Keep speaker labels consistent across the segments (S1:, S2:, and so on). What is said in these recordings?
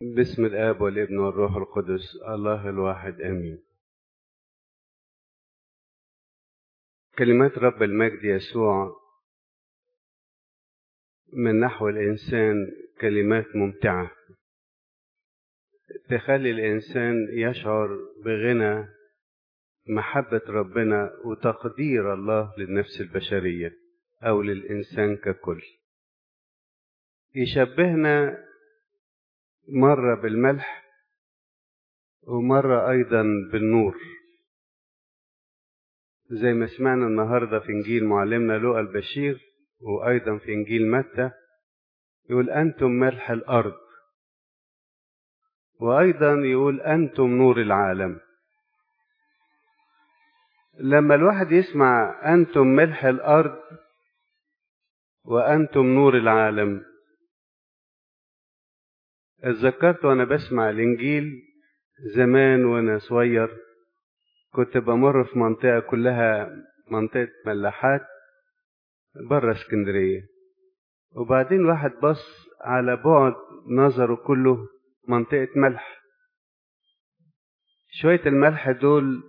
S1: باسم الآب والابن والروح القدس الله الواحد آمين كلمات رب المجد يسوع من نحو الإنسان كلمات ممتعة تخلي الإنسان يشعر بغنى محبة ربنا وتقدير الله للنفس البشرية أو للإنسان ككل يشبهنا مرة بالملح ومرة أيضا بالنور زي ما سمعنا النهاردة في إنجيل معلمنا لوقا البشير وأيضا في إنجيل متى يقول أنتم ملح الأرض وأيضا يقول أنتم نور العالم لما الواحد يسمع أنتم ملح الأرض وأنتم نور العالم اتذكرت وأنا بسمع الإنجيل زمان وأنا صغير كنت بمر في منطقة كلها منطقة ملاحات بره اسكندرية وبعدين واحد بص على بعد نظره كله منطقة ملح شوية الملح دول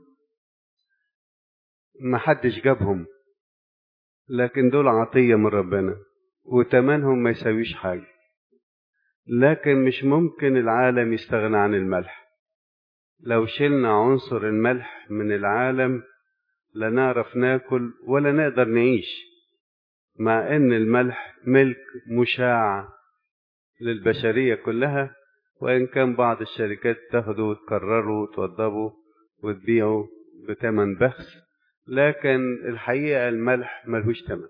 S1: محدش جابهم لكن دول عطية من ربنا وتمنهم ما يساويش حاجة لكن مش ممكن العالم يستغنى عن الملح لو شلنا عنصر الملح من العالم لا نعرف ناكل ولا نقدر نعيش مع ان الملح ملك مشاع للبشرية كلها وإن كان بعض الشركات تاخده وتكرره وتوضبه وتبيعه بتمن بخس لكن الحقيقة الملح ملهوش تمن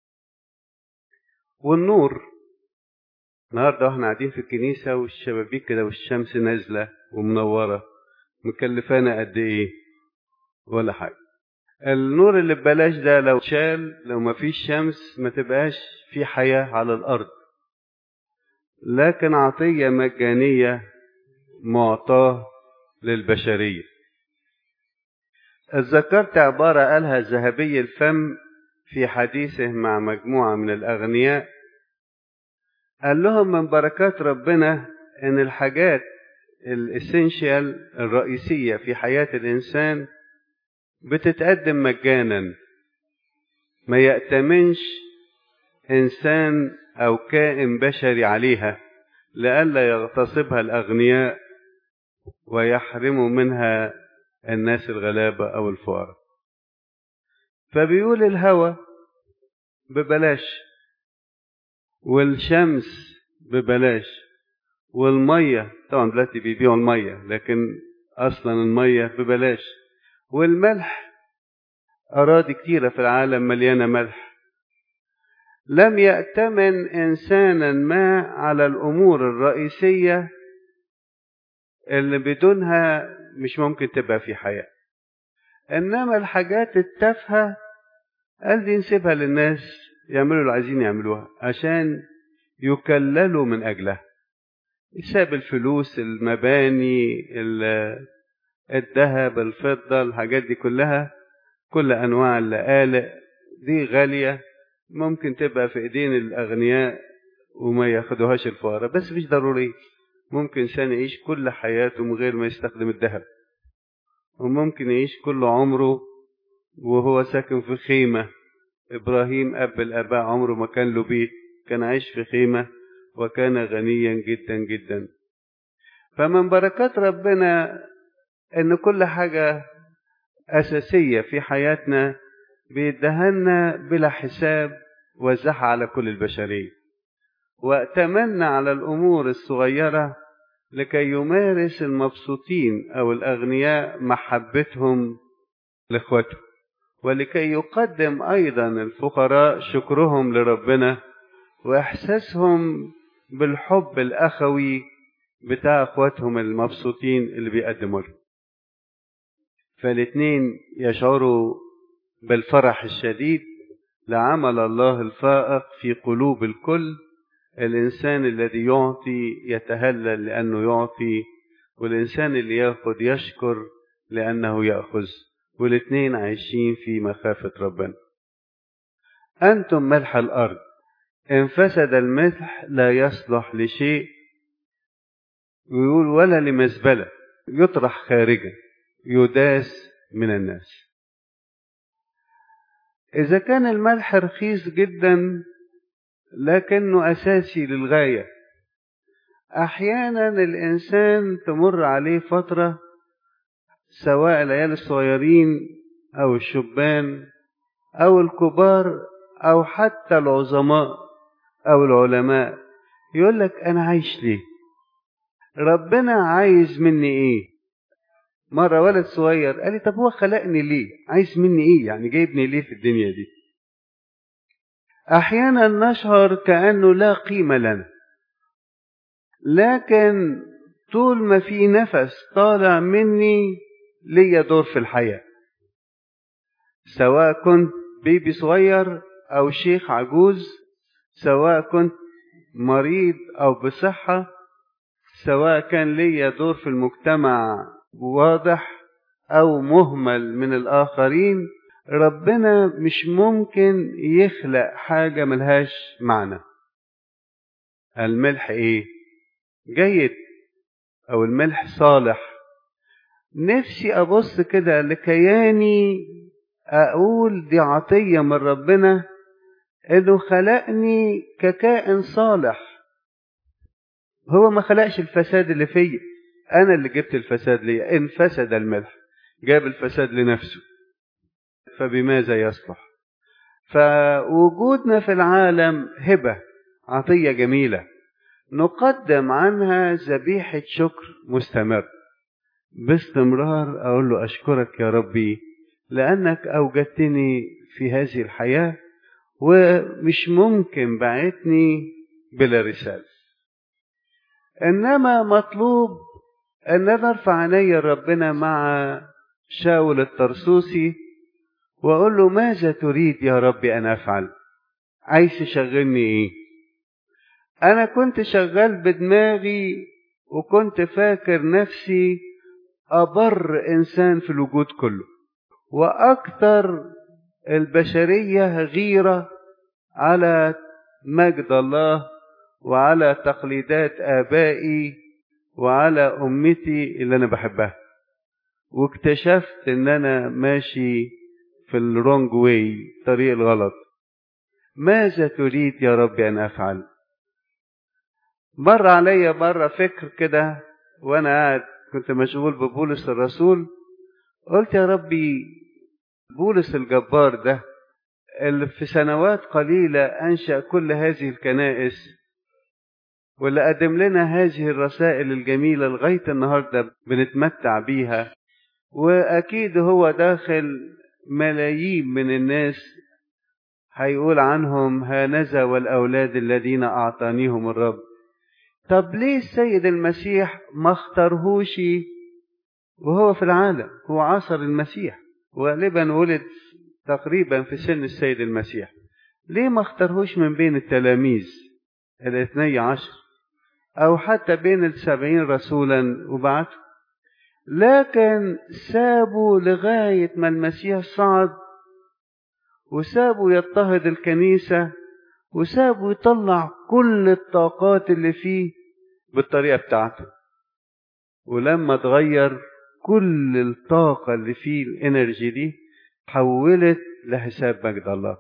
S1: والنور النهاردة واحنا قاعدين في الكنيسة والشبابيك كده والشمس نازلة ومنورة مكلفانا قد ايه ولا حاجة النور اللي ببلاش ده لو شال لو ما فيش شمس ما تبقاش في حياة على الأرض لكن عطية مجانية معطاة للبشرية اتذكرت عبارة قالها ذهبي الفم في حديثه مع مجموعة من الأغنياء قال لهم من بركات ربنا إن الحاجات الاسينشال الرئيسية في حياة الإنسان بتتقدم مجانا ما يأتمنش إنسان أو كائن بشري عليها لئلا يغتصبها الأغنياء ويحرموا منها الناس الغلابة أو الفقراء فبيقول الهوى ببلاش والشمس ببلاش والمية طبعا دلوقتي بيبيعوا المية لكن أصلا المية ببلاش والملح أراضي كتيرة في العالم مليانة ملح لم يأتمن إنسانا ما على الأمور الرئيسية اللي بدونها مش ممكن تبقى في حياة إنما الحاجات التافهة قال دي نسيبها للناس يعملوا اللي عايزين يعملوها عشان يكللوا من أجلها يساب الفلوس المباني الذهب الفضة الحاجات دي كلها كل أنواع اللآلئ دي غالية ممكن تبقى في إيدين الأغنياء وما ياخدوهاش الفقراء بس مش ضروري ممكن إنسان يعيش كل حياته من غير ما يستخدم الذهب وممكن يعيش كل عمره وهو ساكن في خيمة إبراهيم أب الآباء عمره ما كان له بيت كان عايش في خيمة وكان غنيا جدا جدا فمن بركات ربنا ان كل حاجة اساسية في حياتنا بيدهنا بلا حساب وزعها على كل البشرية واتمنى على الامور الصغيرة لكي يمارس المبسوطين او الاغنياء محبتهم لاخوتهم ولكي يقدم ايضا الفقراء شكرهم لربنا واحساسهم بالحب الاخوي بتاع اخواتهم المبسوطين اللي بيقدموا لهم فالاثنين يشعروا بالفرح الشديد لعمل الله الفائق في قلوب الكل الانسان الذي يعطي يتهلل لانه يعطي والانسان اللي ياخذ يشكر لانه ياخذ والاثنين عايشين في مخافه ربنا انتم ملح الارض إن فسد الملح لا يصلح لشيء ويقول ولا لمزبلة يطرح خارجا يداس من الناس إذا كان الملح رخيص جدا لكنه أساسي للغاية أحيانا الإنسان تمر عليه فترة سواء العيال الصغيرين أو الشبان أو الكبار أو حتى العظماء أو العلماء يقول لك أنا عايش ليه ربنا عايز مني إيه مرة ولد صغير قال لي طب هو خلقني ليه عايز مني إيه يعني جايبني ليه في الدنيا دي أحيانا نشعر كأنه لا قيمة لنا لكن طول ما في نفس طالع مني ليا دور في الحياة سواء كنت بيبي صغير أو شيخ عجوز سواء كنت مريض أو بصحة سواء كان ليا دور في المجتمع واضح أو مهمل من الآخرين ربنا مش ممكن يخلق حاجة ملهاش معنى الملح ايه جيد او الملح صالح نفسي ابص كده لكياني اقول دي عطية من ربنا انه خلقني ككائن صالح هو ما خلقش الفساد اللي فيا انا اللي جبت الفساد ليا ان فسد الملح جاب الفساد لنفسه فبماذا يصلح فوجودنا في العالم هبه عطيه جميله نقدم عنها ذبيحه شكر مستمر باستمرار اقول له اشكرك يا ربي لانك اوجدتني في هذه الحياه ومش ممكن بعتني بلا رساله انما مطلوب ان انا ارفع عيني ربنا مع شاول الطرسوسي واقول له ماذا تريد يا ربي ان افعل عايز تشغلني ايه انا كنت شغال بدماغي وكنت فاكر نفسي ابر انسان في الوجود كله واكثر البشريه غيره على مجد الله وعلى تقليدات ابائي وعلى امتي اللي انا بحبها واكتشفت ان انا ماشي في الرونج واي طريق الغلط ماذا تريد يا ربي ان افعل مر عليا مرة فكر كده وانا قاعد كنت مشغول ببولس الرسول قلت يا ربي بولس الجبار ده اللي في سنوات قليلة أنشأ كل هذه الكنائس واللي قدم لنا هذه الرسائل الجميلة لغاية النهاردة بنتمتع بيها وأكيد هو داخل ملايين من الناس هيقول عنهم هانذا والأولاد الذين أعطانيهم الرب طب ليه السيد المسيح ما اختارهوش وهو في العالم هو عصر المسيح وغالبا ولد تقريبا في سن السيد المسيح ليه ما اختارهوش من بين التلاميذ الاثني عشر أو حتى بين السبعين رسولا وبعته لكن سابوا لغاية ما المسيح صعد وسابوا يضطهد الكنيسة وسابوا يطلع كل الطاقات اللي فيه بالطريقة بتاعته ولما اتغير كل الطاقة اللي فيه الانرجي دي حولت لحساب مجد الله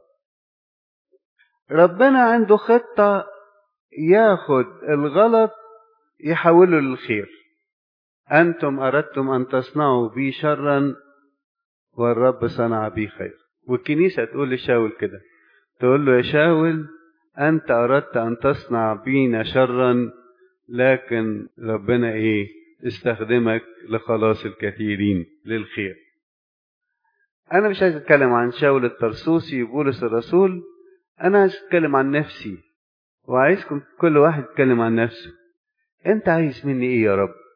S1: ربنا عنده خطة ياخد الغلط يحوله للخير أنتم أردتم أن تصنعوا بي شرا والرب صنع بي خير والكنيسة تقول لشاول كده تقول له يا شاول أنت أردت أن تصنع بينا شرا لكن ربنا إيه استخدمك لخلاص الكثيرين للخير أنا مش عايز أتكلم عن شاول الطرسوسي وبولس الرسول أنا عايز أتكلم عن نفسي وعايزكم كل واحد يتكلم عن نفسه أنت عايز مني إيه يا رب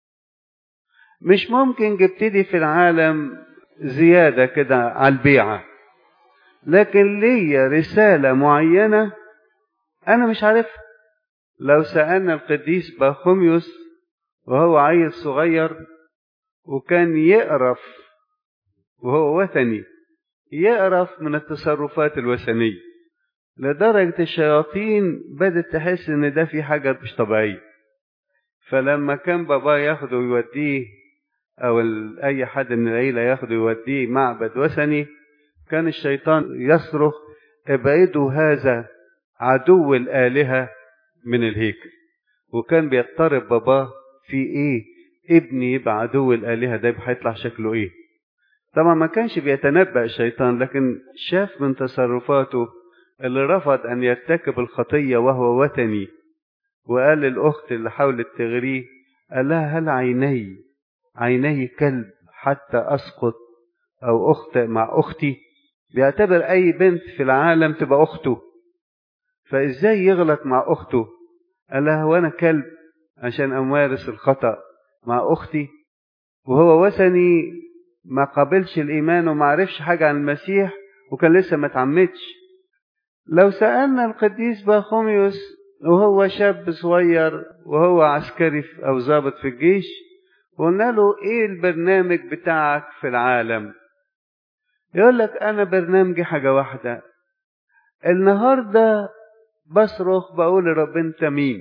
S1: مش ممكن جبتلي في العالم زيادة كده على البيعة لكن ليا رسالة معينة أنا مش عارفها لو سألنا القديس باخوميوس وهو عيل صغير وكان يقرف وهو وثني يقرف من التصرفات الوثنية لدرجة الشياطين بدأت تحس إن ده في حاجة مش طبيعية فلما كان باباه ياخده ويوديه أو أي حد من العيلة ياخده يوديه معبد وثني كان الشيطان يصرخ ابعدوا هذا عدو الآلهة من الهيكل وكان بيضطرب باباه في ايه ابني يبقى عدو الآلهة ده هيطلع شكله ايه طبعا ما كانش بيتنبأ الشيطان لكن شاف من تصرفاته اللي رفض أن يرتكب الخطية وهو وثني وقال للأخت اللي حاولت تغريه قال لها هل عيني عيني كلب حتى أسقط أو أخطئ مع أختي بيعتبر أي بنت في العالم تبقى أخته فإزاي يغلط مع أخته قال لها هو أنا كلب عشان أمارس الخطأ مع أختي وهو وثني ما قابلش الإيمان وما عرفش حاجة عن المسيح وكان لسه ما تعمدش لو سألنا القديس باخوميوس وهو شاب صغير وهو عسكري أو ضابط في الجيش وقلنا له إيه البرنامج بتاعك في العالم يقول لك أنا برنامجي حاجة واحدة النهاردة بصرخ بقول لرب أنت مين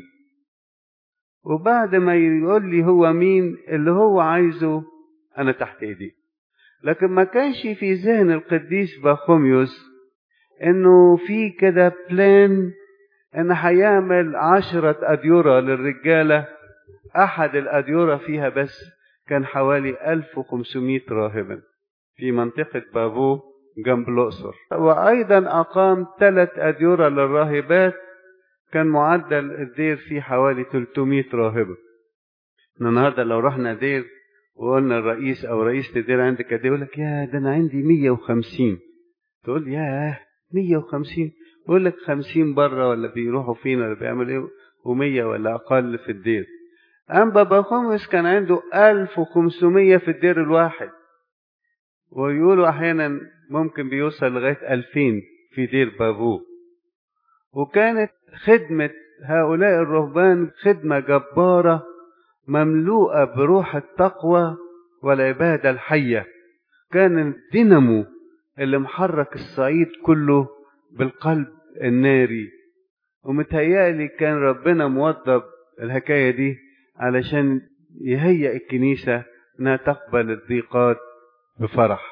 S1: وبعد ما يقول لي هو مين اللي هو عايزه أنا تحت إيديه لكن ما كانش في ذهن القديس باخوميوس إنه في كده بلان إن هيعمل عشرة أديرة للرجالة أحد الأديرة فيها بس كان حوالي 1500 راهبا في منطقة بابو جنب الأقصر وأيضا أقام ثلاث أديرة للراهبات كان معدل الدير فيه حوالي 300 راهبة النهارده لو رحنا دير وقلنا الرئيس أو رئيس الدير عندك قد يقول لك يا ده أنا عندي 150 تقول ياه 150 يقول لك 50 بره ولا بيروحوا فين ولا بيعملوا ايه و100 ولا أقل في الدير أما بابا خمس كان عنده 1500 في الدير الواحد ويقولوا أحيانا ممكن بيوصل لغاية 2000 في دير بابوه وكانت خدمة هؤلاء الرهبان خدمة جبارة مملوءة بروح التقوى والعبادة الحية كان الدينامو اللي محرك الصعيد كله بالقلب الناري ومتهيألي كان ربنا موظف الحكاية دي علشان يهيئ الكنيسة انها تقبل الضيقات بفرح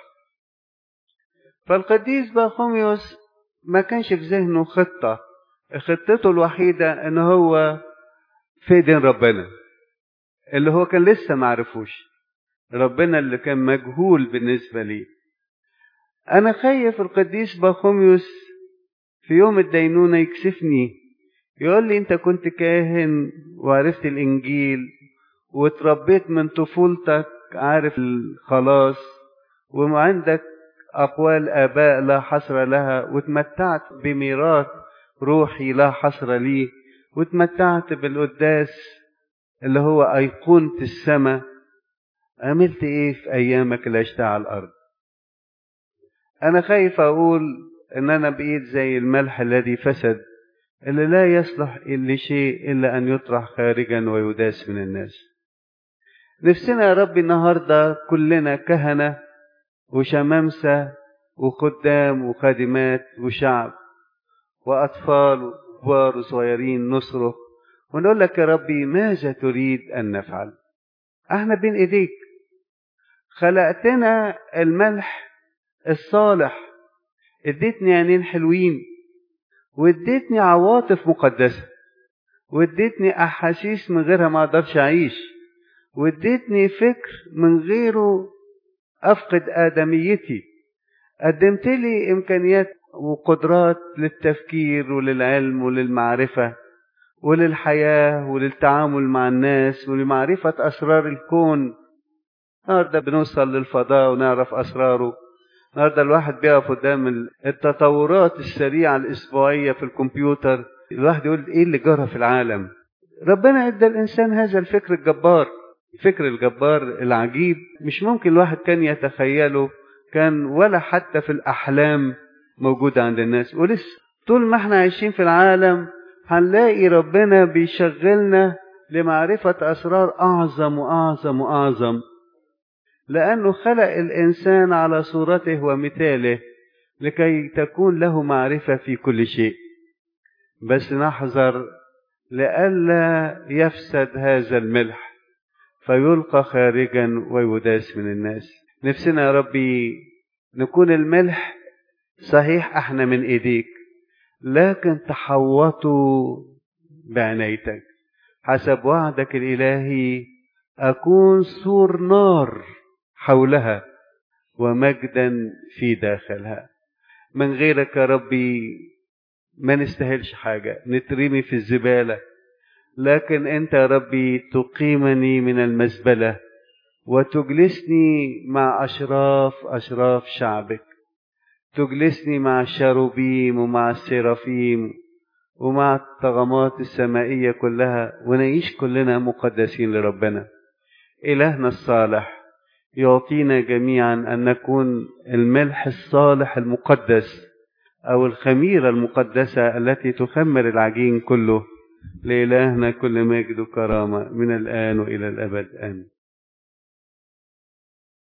S1: فالقديس باخوميوس ما كانش في ذهنه خطة خطته الوحيدة ان هو في دين ربنا اللي هو كان لسه معرفوش ربنا اللي كان مجهول بالنسبة لي انا خايف القديس باخوميوس في يوم الدينونة يكسفني يقول لي انت كنت كاهن وعرفت الانجيل وتربيت من طفولتك عارف الخلاص وعندك أقوال آباء لا حصر لها وتمتعت بميراث روحي لا حصر ليه وتمتعت بالقداس اللي هو أيقونة السماء عملت إيه في أيامك اللي عشتها على الأرض أنا خايف أقول إن أنا بقيت زي الملح الذي فسد اللي لا يصلح لشيء إلا أن يطرح خارجا ويداس من الناس نفسنا يا رب النهاردة كلنا كهنة وشمامسة وخدام وخادمات وشعب وأطفال وكبار وصغيرين نصرخ ونقول لك يا ربي ماذا تريد أن نفعل احنا بين ايديك خلقتنا الملح الصالح اديتني عينين حلوين واديتني عواطف مقدسة واديتني أحاسيس من غيرها ما أقدرش أعيش واديتني فكر من غيره أفقد آدميتي قدمت لي إمكانيات وقدرات للتفكير وللعلم وللمعرفة وللحياة وللتعامل مع الناس ولمعرفة أسرار الكون النهارده بنوصل للفضاء ونعرف أسراره النهارده الواحد بيقف قدام التطورات السريعة الأسبوعية في الكمبيوتر الواحد يقول إيه اللي جرى في العالم ربنا ادى الإنسان هذا الفكر الجبار الفكر الجبار العجيب مش ممكن الواحد كان يتخيله كان ولا حتى في الأحلام موجود عند الناس ولسه طول ما احنا عايشين في العالم هنلاقي ربنا بيشغلنا لمعرفة أسرار أعظم وأعظم وأعظم لأنه خلق الإنسان على صورته ومثاله لكي تكون له معرفة في كل شيء بس نحذر لئلا يفسد هذا الملح فيلقى خارجا ويداس من الناس نفسنا يا ربي نكون الملح صحيح احنا من ايديك لكن تحوطوا بعنايتك حسب وعدك الالهي اكون سور نار حولها ومجدا في داخلها من غيرك يا ربي ما نستاهلش حاجه نترمي في الزباله لكن انت يا ربي تقيمني من المزبله وتجلسني مع اشراف اشراف شعبك تجلسني مع الشاروبيم ومع السرافيم ومع الطغمات السمائيه كلها ونعيش كلنا مقدسين لربنا الهنا الصالح يعطينا جميعا ان نكون الملح الصالح المقدس او الخميره المقدسه التي تخمر العجين كله لإلهنا كل مجد وكرامة من الآن وإلى الأبد آمين